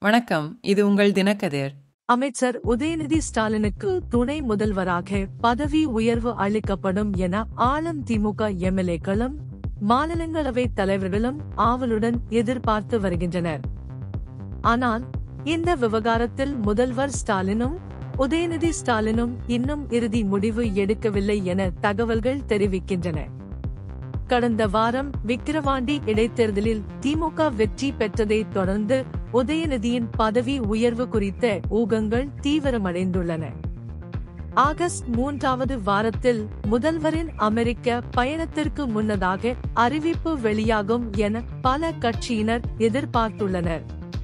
வணக்கம் இது உங்கள் தினக்கதிர் அமைச்சர் உதயநிதி ஸ்டாலினுக்கு துணை முதல்வராக பதவி உயர்வு அளிக்கப்படும் என ஆளும் திமுக எம்எல்ஏக்களும் மாநிலங்களவை தலைவர்களும் ஆவலுடன் எதிர்பார்த்து வருகின்றனர் ஆனால் இந்த விவகாரத்தில் முதல்வர் ஸ்டாலினும் உதயநிதி ஸ்டாலினும் இன்னும் இறுதி முடிவு எடுக்கவில்லை என தகவல்கள் தெரிவிக்கின்றன கடந்த வாரம் விக்கிரவாண்டி இடைத்தேர்தலில் திமுக வெற்றி பெற்றதைத் தொடர்ந்து உதயநிதியின் பதவி உயர்வு குறித்த ஊகங்கள் தீவிரமடைந்துள்ளன ஆகஸ்ட் மூன்றாவது வாரத்தில் முதல்வரின் அமெரிக்க பயணத்திற்கு முன்னதாக அறிவிப்பு வெளியாகும் என பல கட்சியினர் எதிர்பார்த்துள்ளனர்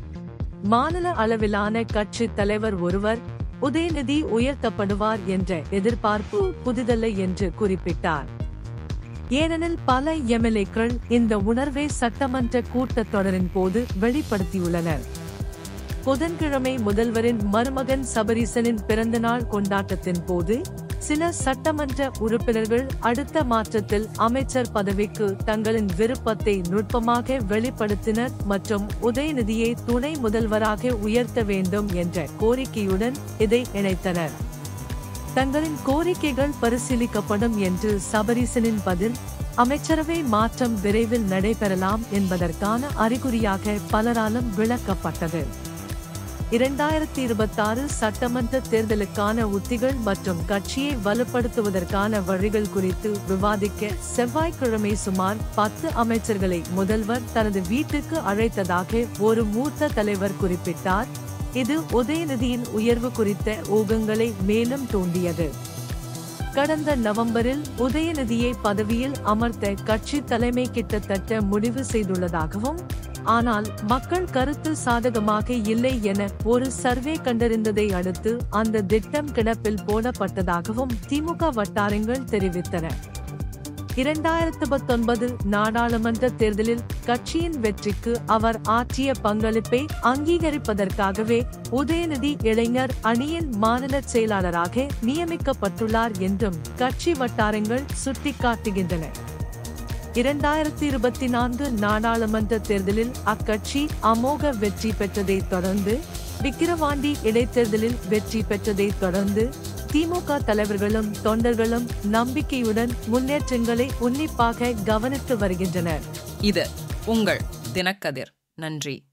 மாநில அளவிலான கட்சி தலைவர் ஒருவர் உதயநிதி உயர்த்தப்படுவார் என்ற எதிர்பார்ப்பு புதிதல்ல என்று குறிப்பிட்டார் ஏனெனில் பல எம்எல்ஏக்கள் இந்த உணர்வை சட்டமன்ற கூட்டத்தொடரின் போது வெளிப்படுத்தியுள்ளனர் புதன்கிழமை முதல்வரின் மருமகன் சபரீசனின் பிறந்தநாள் கொண்டாட்டத்தின் போது சில சட்டமன்ற உறுப்பினர்கள் அடுத்த மாற்றத்தில் அமைச்சர் பதவிக்கு தங்களின் விருப்பத்தை நுட்பமாக வெளிப்படுத்தினர் மற்றும் உதயநிதியை துணை முதல்வராக உயர்த்த வேண்டும் என்ற கோரிக்கையுடன் இதை இணைத்தனர் தங்களின் கோரிக்கைகள் பரிசீலிக்கப்படும் என்று சபரீசனின் பதில் அமைச்சரவை மாற்றம் விரைவில் நடைபெறலாம் என்பதற்கான அறிகுறியாக பலராலும் விளக்கப்பட்டது இரண்டாயிரத்தி இருபத்தாறு சட்டமன்ற தேர்தலுக்கான உத்திகள் மற்றும் கட்சியை வலுப்படுத்துவதற்கான வழிகள் குறித்து விவாதிக்க செவ்வாய்க்கிழமை சுமார் பத்து அமைச்சர்களை முதல்வர் தனது வீட்டுக்கு அழைத்ததாக ஒரு மூத்த தலைவர் குறிப்பிட்டார் இது உதயநிதியின் உயர்வு குறித்த ஊகங்களை மேலும் தூண்டியது கடந்த நவம்பரில் உதயநிதியை பதவியில் அமர்த்த கட்சி தலைமை கிட்டத்தட்ட முடிவு செய்துள்ளதாகவும் ஆனால் மக்கள் கருத்து சாதகமாக இல்லை என ஒரு சர்வே கண்டறிந்ததை அடுத்து அந்த திட்டம் கிடப்பில் போடப்பட்டதாகவும் திமுக வட்டாரங்கள் தெரிவித்தன இரண்டாயிரத்து பத்தொன்பது நாடாளுமன்ற தேர்தலில் கட்சியின் வெற்றிக்கு அவர் ஆற்றிய பங்களிப்பை அங்கீகரிப்பதற்காகவே உதயநிதி இளைஞர் அணியின் மாநில செயலாளராக நியமிக்கப்பட்டுள்ளார் என்றும் கட்சி வட்டாரங்கள் சுட்டிக்காட்டுகின்றன இரண்டாயிரத்தி இருபத்தி நான்கு நாடாளுமன்ற தேர்தலில் அக்கட்சி அமோக வெற்றி பெற்றதைத் தொடர்ந்து விக்கிரவாண்டி இடைத்தேர்தலில் வெற்றி பெற்றதைத் தொடர்ந்து திமுக தலைவர்களும் தொண்டர்களும் நம்பிக்கையுடன் முன்னேற்றங்களை உன்னிப்பாக கவனித்து வருகின்றனர் இது உங்கள் தினக்கதிர் நன்றி